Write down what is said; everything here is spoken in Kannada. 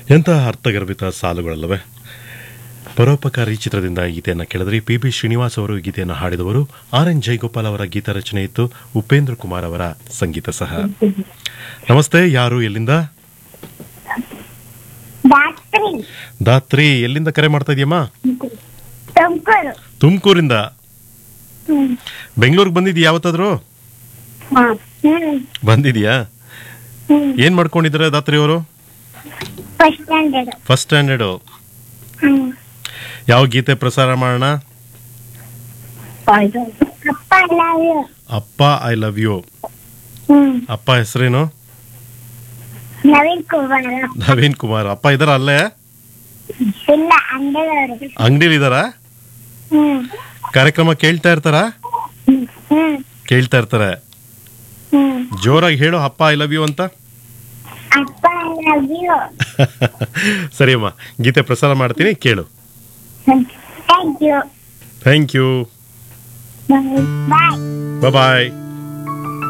ಎಂತಹ ಅರ್ಥಗರ್ಭಿತ ಸಾಲುಗಳಲ್ಲವೇ ಪರೋಪಕಾರಿ ಚಿತ್ರದಿಂದ ಈ ಗೀತೆಯನ್ನು ಕೇಳಿದ್ರಿ ಪಿ ಬಿ ಶ್ರೀನಿವಾಸ್ ಅವರು ಈ ಗೀತೆಯನ್ನು ಹಾಡಿದವರು ಆರ್ ಎನ್ ಜೈಗೋಪಾಲ್ ಅವರ ಗೀತ ರಚನೆ ಇತ್ತು ಉಪೇಂದ್ರ ಕುಮಾರ್ ಅವರ ಸಂಗೀತ ಸಹ ನಮಸ್ತೆ ಯಾರು ಎಲ್ಲಿಂದ ದಾತ್ರಿ ದಾತ್ರಿ ಎಲ್ಲಿಂದ ಕರೆ ಮಾಡ್ತಾ ಇದೀಯಮ್ಮ ತುಮಕೂರು ತುಮಕೂರಿಂದ ಹ್ಮ್ ಬೆಂಗಳೂರಿಗೆ ಬಂದಿದ್ಯಾ ಯಾವತ್ತಾದ್ರೂ ಹಾ. ಹ್ಮ್ ಬಂದಿದ್ಯಾ ಹ್ಮ್ ಏನ್ ಮಾಡ್ಕೊಂಡಿದ್ದಾರೆ ದಾತ್ರಿ ಅವರು ಫಸ್ಟ್ ಸ್ಟ್ಯಾಂಡರ್ಡ್ ಫಸ್ಟ್ ಸ್ಟ್ಯಾಂಡರ್ಡ್ ಹ್ಮ್ ಯಾವ ಗೀತೆ ಪ್ರಸಾರ ಮಾಡೋಣ ಅಪ್ಪ ಲವ್ ಯು ಅಪ್ಪ ಐ ಲವ್ ಯು ಹ್ಮ್ ಅಪ್ಪ ಹೆಸರೇನು ನವೀನ್ ಕುಮಾರ್ ನವೀನ್ ಕುಮಾರ್ ಅಪ್ಪ ಇದಾರ ಅಲ್ಲೇ ಇಲ್ಲ ಅಂಡದವರು ಅಂಗಡಿಲಿ ಇದಾರ ಹ್ಮ್ ಕಾರ್ಯಕ್ರಮ ಕೇಳ್ತಾ ಇರ್ತಾರ ಹ್ಮ್ ಹ್ಮ್ ಕೇಳ್ತಾ ಇರ್ತಾರೆ ಹ್ಮ್ ಜೋರಾಗಿ ಹೇಳು ಅಪ್ಪ ಐ ಲವ್ ಯು ಅಂತ ಅಪ್ಪ ಲವ್ ಯು ಸರಿ ಅಮ್ಮ ಗೀತೆ ಪ್ರಸಾರ ಮಾಡ್ತೀನಿ ಕೇಳು thank you thank you bye bye